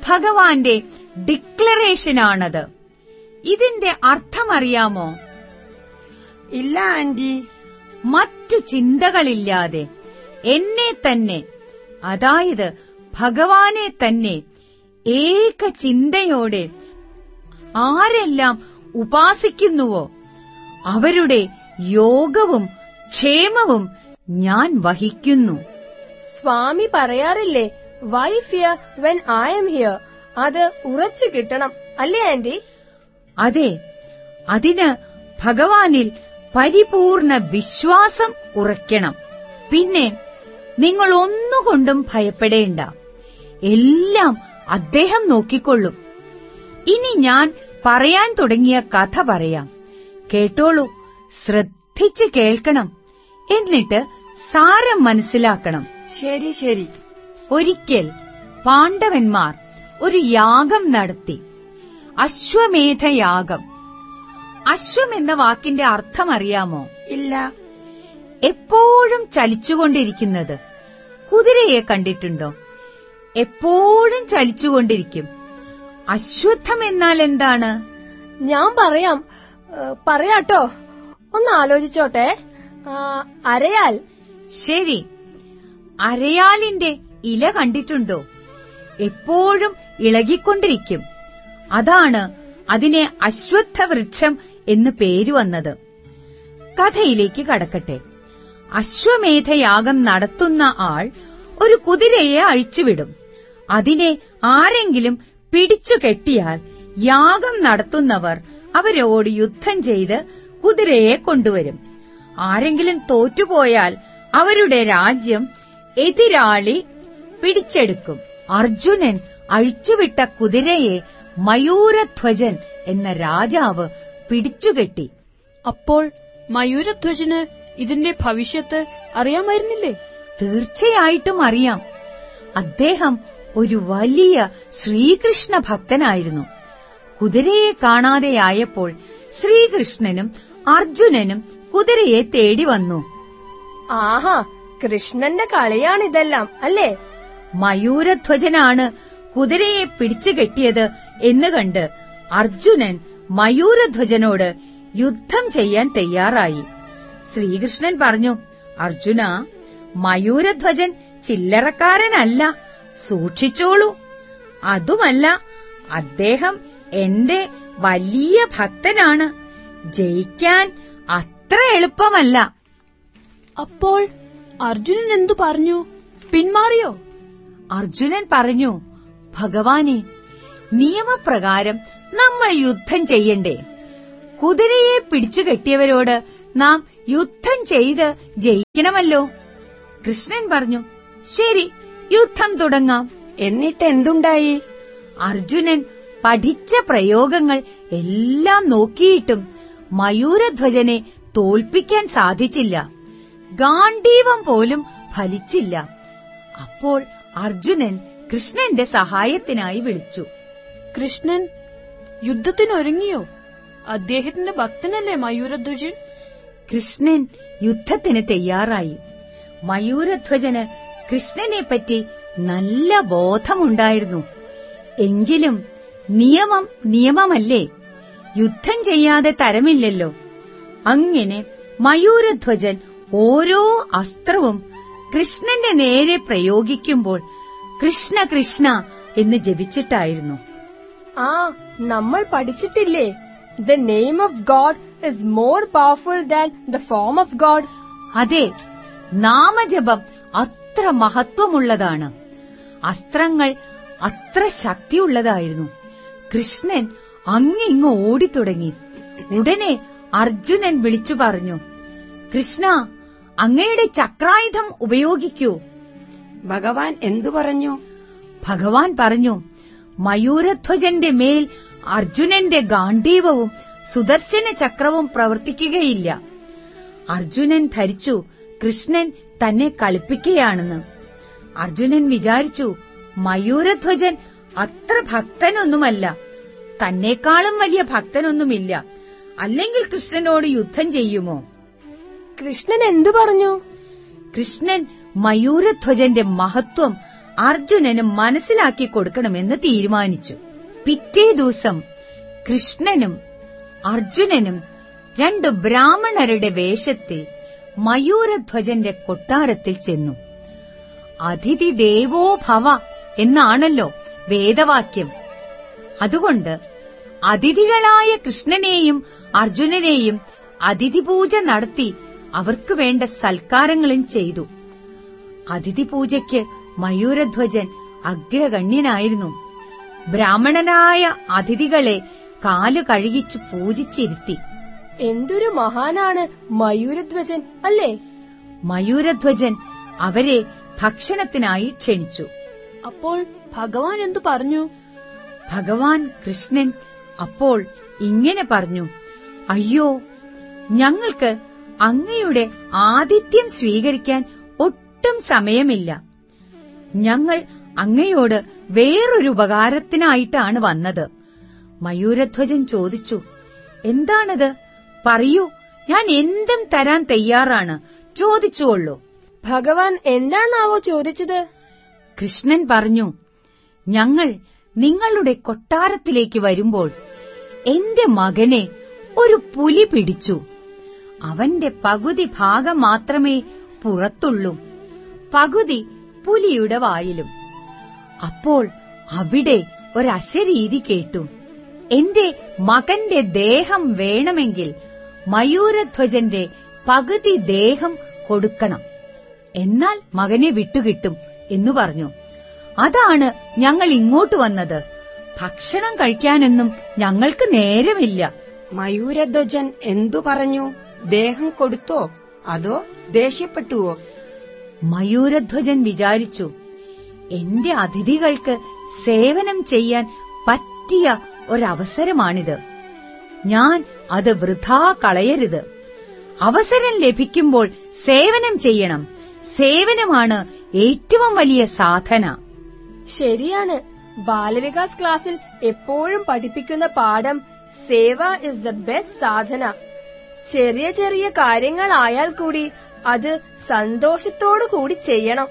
ഭഗവാന്റെ ഡിക്ലറേഷനാണത് ഇതിന്റെ അർത്ഥമറിയാമോ ഇല്ല ആന്റി മറ്റു ചിന്തകളില്ലാതെ എന്നെ തന്നെ അതായത് ഭഗവാനെ തന്നെ ഏക ചിന്തയോടെ ആരെല്ലാം ഉപാസിക്കുന്നുവോ അവരുടെ യോഗവും ക്ഷേമവും ഞാൻ വഹിക്കുന്നു സ്വാമി പറയാറില്ലേ why fear when I'm here അത് ഉറച്ചു കിട്ടണം അല്ലേ ആന്റി അതെ അതിന് ഭഗവാനിൽ പരിപൂർണ വിശ്വാസം ഉറയ്ക്കണം പിന്നെ നിങ്ങൾ ഒന്നുകൊണ്ടും ഭയപ്പെടേണ്ട എല്ലാം അദ്ദേഹം നോക്കിക്കൊള്ളും ഇനി ഞാൻ പറയാൻ തുടങ്ങിയ കഥ പറയാം കേട്ടോളൂ ശ്രദ്ധിച്ച് കേൾക്കണം എന്നിട്ട് സാരം മനസ്സിലാക്കണം ശരി ശരി ഒരിക്കൽ പാണ്ഡവന്മാർ ഒരു യാഗം നടത്തി അശ്വമേധയാഗം അശ്വം എന്ന വാക്കിന്റെ അർത്ഥം അറിയാമോ ഇല്ല എപ്പോഴും ചലിച്ചുകൊണ്ടിരിക്കുന്നത് കുതിരയെ കണ്ടിട്ടുണ്ടോ എപ്പോഴും ചലിച്ചുകൊണ്ടിരിക്കും അശ്വത്ഥം എന്നാൽ എന്താണ് ഞാൻ പറയാം ഏ, പറയാട്ടോ ഒന്ന് ആലോചിച്ചോട്ടെ ആ, അരയാൽ ശരി അരയാലിന്റെ ഇല കണ്ടിട്ടുണ്ടോ എപ്പോഴും ഇളകിക്കൊണ്ടിരിക്കും അതാണ് അതിനെ അശ്വത്ഥ വൃക്ഷം എന്ന് പേര് വന്നത് കഥയിലേക്ക് കടക്കട്ടെ അശ്വമേധയാഗം നടത്തുന്ന ആൾ ഒരു കുതിരയെ അഴിച്ചുവിടും അതിനെ ആരെങ്കിലും പിടിച്ചു കെട്ടിയാൽ യാഗം നടത്തുന്നവർ അവരോട് യുദ്ധം ചെയ്ത് കുതിരയെ കൊണ്ടുവരും ആരെങ്കിലും തോറ്റുപോയാൽ അവരുടെ രാജ്യം എതിരാളി പിടിച്ചെടുക്കും അർജുനൻ അഴിച്ചുവിട്ട കുതിരയെ മയൂരധ്വജൻ എന്ന രാജാവ് പിടിച്ചുകെട്ടി അപ്പോൾ മയൂരധ്വജന് ഇതിന്റെ ഭവിഷ്യത്ത് അറിയാമായിരുന്നില്ലേ തീർച്ചയായിട്ടും അറിയാം അദ്ദേഹം ഒരു വലിയ ശ്രീകൃഷ്ണ ഭക്തനായിരുന്നു കുതിരയെ കാണാതെയായപ്പോൾ ശ്രീകൃഷ്ണനും അർജുനനും കുതിരയെ തേടി വന്നു ആഹാ കൃഷ്ണന്റെ കളിയാണിതെല്ലാം അല്ലേ മയൂരധ്വജനാണ് കുതിരയെ പിടിച്ചു കെട്ടിയത് എന്ന് കണ്ട് അർജുനൻ മയൂരധ്വജനോട് യുദ്ധം ചെയ്യാൻ തയ്യാറായി ശ്രീകൃഷ്ണൻ പറഞ്ഞു അർജുന മയൂരധ്വജൻ ചില്ലറക്കാരനല്ല സൂക്ഷിച്ചോളൂ അതുമല്ല അദ്ദേഹം എന്റെ വലിയ ഭക്തനാണ് ജയിക്കാൻ അത്ര എളുപ്പമല്ല അപ്പോൾ അർജുനൻ എന്തു പറഞ്ഞു പിന്മാറിയോ അർജുനൻ പറഞ്ഞു ഭഗവാനെ നിയമപ്രകാരം നമ്മൾ യുദ്ധം ചെയ്യണ്ടേ കുതിരയെ പിടിച്ചു കെട്ടിയവരോട് നാം യുദ്ധം ചെയ്ത് ജയിക്കണമല്ലോ കൃഷ്ണൻ പറഞ്ഞു ശരി യുദ്ധം തുടങ്ങാം എന്നിട്ട് എന്തുണ്ടായി അർജുനൻ പഠിച്ച പ്രയോഗങ്ങൾ എല്ലാം നോക്കിയിട്ടും മയൂരധ്വജനെ തോൽപ്പിക്കാൻ സാധിച്ചില്ല ഗാന്ധീവം പോലും ഫലിച്ചില്ല അപ്പോൾ അർജുനൻ കൃഷ്ണന്റെ സഹായത്തിനായി വിളിച്ചു കൃഷ്ണൻ യുദ്ധത്തിനൊരുങ്ങിയോ അദ്ദേഹത്തിന്റെ ഭക്തനല്ലേ മയൂരധ്വജൻ കൃഷ്ണൻ യുദ്ധത്തിന് തയ്യാറായി മയൂരധ്വജന് കൃഷ്ണനെപ്പറ്റി നല്ല ബോധമുണ്ടായിരുന്നു എങ്കിലും നിയമം നിയമമല്ലേ യുദ്ധം ചെയ്യാതെ തരമില്ലല്ലോ അങ്ങനെ മയൂരധ്വജൻ ഓരോ അസ്ത്രവും കൃഷ്ണന്റെ നേരെ പ്രയോഗിക്കുമ്പോൾ കൃഷ്ണ കൃഷ്ണ എന്ന് ജപിച്ചിട്ടായിരുന്നു ആ നമ്മൾ പഠിച്ചിട്ടില്ലേ the name of God is more powerful than the form of God അതെ നാമജപം അത്ര മഹത്വമുള്ളതാണ് അസ്ത്രങ്ങൾ അത്ര ശക്തിയുള്ളതായിരുന്നു കൃഷ്ണൻ അങ്ങിങ്ങ് ഓടിത്തുടങ്ങി ഉടനെ അർജുനൻ വിളിച്ചു പറഞ്ഞു കൃഷ്ണ അങ്ങയുടെ ചക്രായുധം ഉപയോഗിക്കൂ ഭഗവാൻ എന്തു പറഞ്ഞു ഭഗവാൻ പറഞ്ഞു മയൂരധ്വജന്റെ മേൽ അർജുനന്റെ ഗാന്ധീവവും സുദർശന ചക്രവും പ്രവർത്തിക്കുകയില്ല അർജുനൻ ധരിച്ചു കൃഷ്ണൻ തന്നെ കളിപ്പിക്കുകയാണെന്ന് അർജുനൻ വിചാരിച്ചു മയൂരധ്വജൻ അത്ര ഭക്തനൊന്നുമല്ല തന്നെക്കാളും വലിയ ഭക്തനൊന്നുമില്ല അല്ലെങ്കിൽ കൃഷ്ണനോട് യുദ്ധം ചെയ്യുമോ കൃഷ്ണൻ എന്തു പറഞ്ഞു കൃഷ്ണൻ മയൂരധ്വജന്റെ മഹത്വം അർജുനനും മനസ്സിലാക്കി കൊടുക്കണമെന്ന് തീരുമാനിച്ചു പിറ്റേ ദിവസം കൃഷ്ണനും അർജുനനും രണ്ട് ബ്രാഹ്മണരുടെ വേഷത്തിൽ മയൂരധ്വജന്റെ കൊട്ടാരത്തിൽ ചെന്നു അതിഥി ദേവോ ഭവ എന്നാണല്ലോ വേദവാക്യം അതുകൊണ്ട് അതിഥികളായ കൃഷ്ണനെയും അർജുനനെയും അതിഥി പൂജ നടത്തി അവർക്ക് വേണ്ട സൽക്കാരങ്ങളും ചെയ്തു അതിഥി പൂജയ്ക്ക് മയൂരധ്വജൻ അഗ്രഗണ്യനായിരുന്നു ബ്രാഹ്മണനായ അതിഥികളെ കാലു കഴുകിച്ചു പൂജിച്ചിരുത്തി എന്തൊരു മഹാനാണ് മയൂരധ്വജൻ അല്ലേ മയൂരധ്വജൻ അവരെ ഭക്ഷണത്തിനായി ക്ഷണിച്ചു അപ്പോൾ ഭഗവാൻ എന്തു പറഞ്ഞു ഭഗവാൻ കൃഷ്ണൻ അപ്പോൾ ഇങ്ങനെ പറഞ്ഞു അയ്യോ ഞങ്ങൾക്ക് അങ്ങയുടെ ആതിഥ്യം സ്വീകരിക്കാൻ ഒട്ടും സമയമില്ല ഞങ്ങൾ അങ്ങയോട് വേറൊരു ഉപകാരത്തിനായിട്ടാണ് വന്നത് മയൂരധ്വജൻ ചോദിച്ചു എന്താണത് പറയൂ ഞാൻ എന്തും തരാൻ തയ്യാറാണ് ചോദിച്ചുകൊള്ളൂ ഭഗവാൻ എന്താണാവോ ചോദിച്ചത് കൃഷ്ണൻ പറഞ്ഞു ഞങ്ങൾ നിങ്ങളുടെ കൊട്ടാരത്തിലേക്ക് വരുമ്പോൾ എന്റെ മകനെ ഒരു പുലി പിടിച്ചു അവന്റെ പകുതി ഭാഗം മാത്രമേ പുറത്തുള്ളൂ പകുതി പുലിയുടെ വായിലും അപ്പോൾ അവിടെ ഒരശരീരി കേട്ടു എന്റെ മകന്റെ ദേഹം വേണമെങ്കിൽ മയൂരധ്വജന്റെ പകുതി ദേഹം കൊടുക്കണം എന്നാൽ മകനെ വിട്ടുകിട്ടും എന്നു പറഞ്ഞു അതാണ് ഞങ്ങൾ ഇങ്ങോട്ട് വന്നത് ഭക്ഷണം കഴിക്കാനൊന്നും ഞങ്ങൾക്ക് നേരമില്ല മയൂരധ്വജൻ എന്തു പറഞ്ഞു ദേഹം കൊടുത്തോ അതോ ദേഷ്യപ്പെട്ടുവോ മയൂരധ്വജൻ വിചാരിച്ചു എന്റെ അതിഥികൾക്ക് സേവനം ചെയ്യാൻ പറ്റിയ ഒരവസരമാണിത് ഞാൻ അത് വൃഥാ കളയരുത് അവസരം ലഭിക്കുമ്പോൾ സേവനം ചെയ്യണം സേവനമാണ് ഏറ്റവും വലിയ സാധന ശരിയാണ് ബാലവികാസ് ക്ലാസ്സിൽ എപ്പോഴും പഠിപ്പിക്കുന്ന പാഠം seva is the best sadhana ചെറിയ ചെറിയ കാര്യങ്ങളായാൽ കൂടി അത് സന്തോഷത്തോടു കൂടി ചെയ്യണം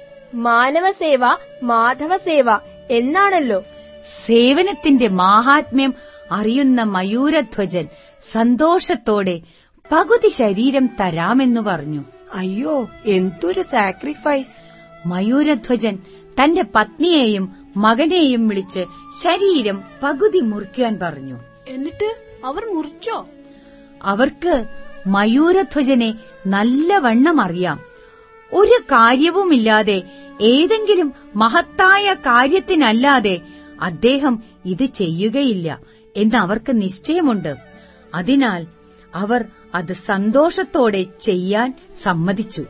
മാനവസേവ മാധവസേവ എന്നാണല്ലോ സേവനത്തിന്റെ മാഹാത്മ്യം അറിയുന്ന മയൂരധ്വജൻ സന്തോഷത്തോടെ പകുതി ശരീരം തരാമെന്നു പറഞ്ഞു അയ്യോ എന്തൊരു സാക്രിഫൈസ് മയൂരധ്വജൻ തന്റെ പത്നിയെയും മകനെയും വിളിച്ച് ശരീരം പകുതി മുറിക്കുവാൻ പറഞ്ഞു എന്നിട്ട് അവർ മുറിച്ചോ അവർക്ക് മയൂരധ്വജനെ നല്ലവണ്ണം അറിയാം ഒരു കാര്യവുമില്ലാതെ ഏതെങ്കിലും മഹത്തായ കാര്യത്തിനല്ലാതെ അദ്ദേഹം ഇത് ചെയ്യുകയില്ല എന്ന് അവർക്ക് നിശ്ചയമുണ്ട് അതിനാൽ അവർ അത് സന്തോഷത്തോടെ ചെയ്യാൻ സമ്മതിച്ചു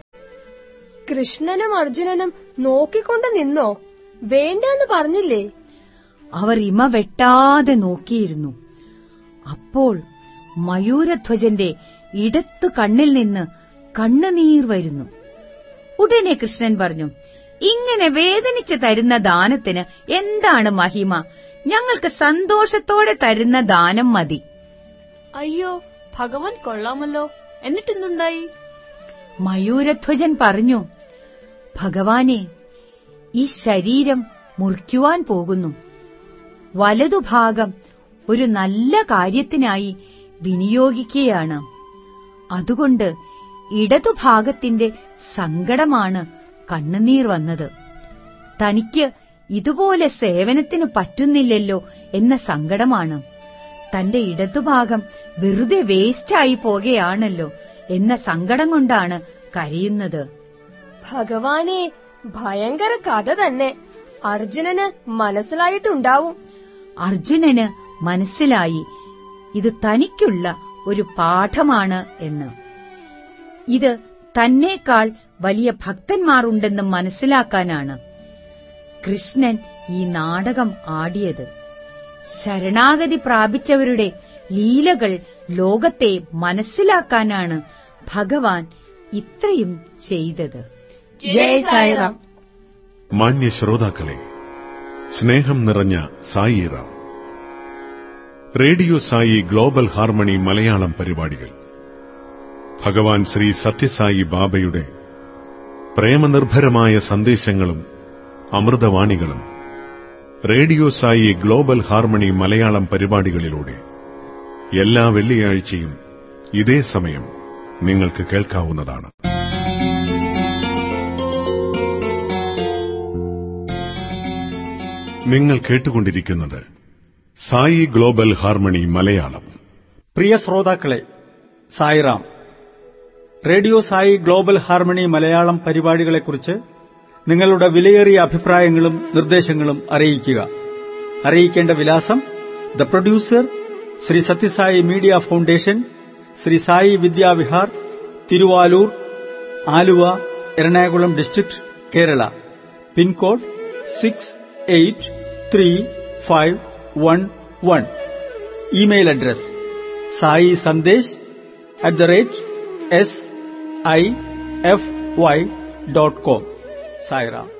കൃഷ്ണനും അർജുനനും നോക്കിക്കൊണ്ട് നിന്നോ വേണ്ടെന്ന് പറഞ്ഞില്ലേ അവർ ഇമ വെട്ടാതെ നോക്കിയിരുന്നു അപ്പോൾ മയൂരധ്വജന്റെ ഇടത്തു കണ്ണിൽ നിന്ന് കണ്ണുനീർ വരുന്നു ഉടനെ കൃഷ്ണൻ പറഞ്ഞു ഇങ്ങനെ വേദനിച്ച് തരുന്ന ദാനത്തിന് എന്താണ് മഹിമ ഞങ്ങൾക്ക് സന്തോഷത്തോടെ തരുന്ന ദാനം മതി അയ്യോ ഭഗവാൻ കൊള്ളാമല്ലോ എന്നിട്ടെന്തുണ്ടായി മയൂരധ്വജൻ പറഞ്ഞു ഭഗവാനെ ഈ ശരീരം മുറിക്കുവാൻ പോകുന്നു വലതുഭാഗം ഒരു നല്ല കാര്യത്തിനായി വിനിയോഗിക്കുകയാണ് അതുകൊണ്ട് ഇടതുഭാഗത്തിന്റെ സങ്കടമാണ് കണ്ണുനീർ വന്നത് തനിക്ക് ഇതുപോലെ സേവനത്തിന് പറ്റുന്നില്ലല്ലോ എന്ന സങ്കടമാണ് തന്റെ ഇടതുഭാഗം വെറുതെ വേസ്റ്റായി പോകുകയാണല്ലോ എന്ന സങ്കടം കൊണ്ടാണ് കരയുന്നത് ഭഗവാനെ ഭയങ്കര കഥ തന്നെ അർജുനന് മനസ്സിലായിട്ടുണ്ടാവും അർജുനന് മനസ്സിലായി ഇത് തനിക്കുള്ള ഒരു പാഠമാണ് എന്ന് ഇത് തന്നേക്കാൾ വലിയ ഭക്തന്മാരുണ്ടെന്ന് മനസ്സിലാക്കാനാണ് കൃഷ്ണൻ ഈ നാടകം ആടിയത് ശരണാഗതി പ്രാപിച്ചവരുടെ ലീലകൾ ലോകത്തെ മനസ്സിലാക്കാനാണ് ഭഗവാൻ ഇത്രയും ചെയ്തത് ജയ് സായിറാം മാന്യ ശ്രോതാക്കളെ സ്നേഹം നിറഞ്ഞ Sairam radio Sai global harmony Malayalam പരിപാടികൾ ഭഗവാൻ ശ്രീ സത്യസായി ബാബയുടെ പ്രേമനിർഭരമായ സന്ദേശങ്ങളും അമൃതവാണികളും radio Sai global harmony Malayalam പരിപാടികളിലൂടെ എല്ലാ വെള്ളിയാഴ്ചയും ഇതേ സമയം നിങ്ങൾക്ക് കേൾക്കാവുന്നതാണ് നിങ്ങൾ കേട്ടുകൊണ്ടിരിക്കുന്നത് സായി ഗ്ലോബൽ ഹാർമണി മലയാളം പ്രിയ ശ്രോതാക്കളെ Sairam radio Sai global harmony Malayalam പരിപാടികളെക്കുറിച്ച് നിങ്ങളുടെ വിലയേറിയ അഭിപ്രായങ്ങളും നിർദ്ദേശങ്ങളും അറിയിക്കുക അറിയിക്കേണ്ട വിലാസം the producer Sri Sathya Sai media foundation Sri Sai Vidyavihar Thiruvalur Aluva Ernakulam district Kerala pin code six eight three five one one email address Sai Sandesh at the rate S I F Y dot com Sairam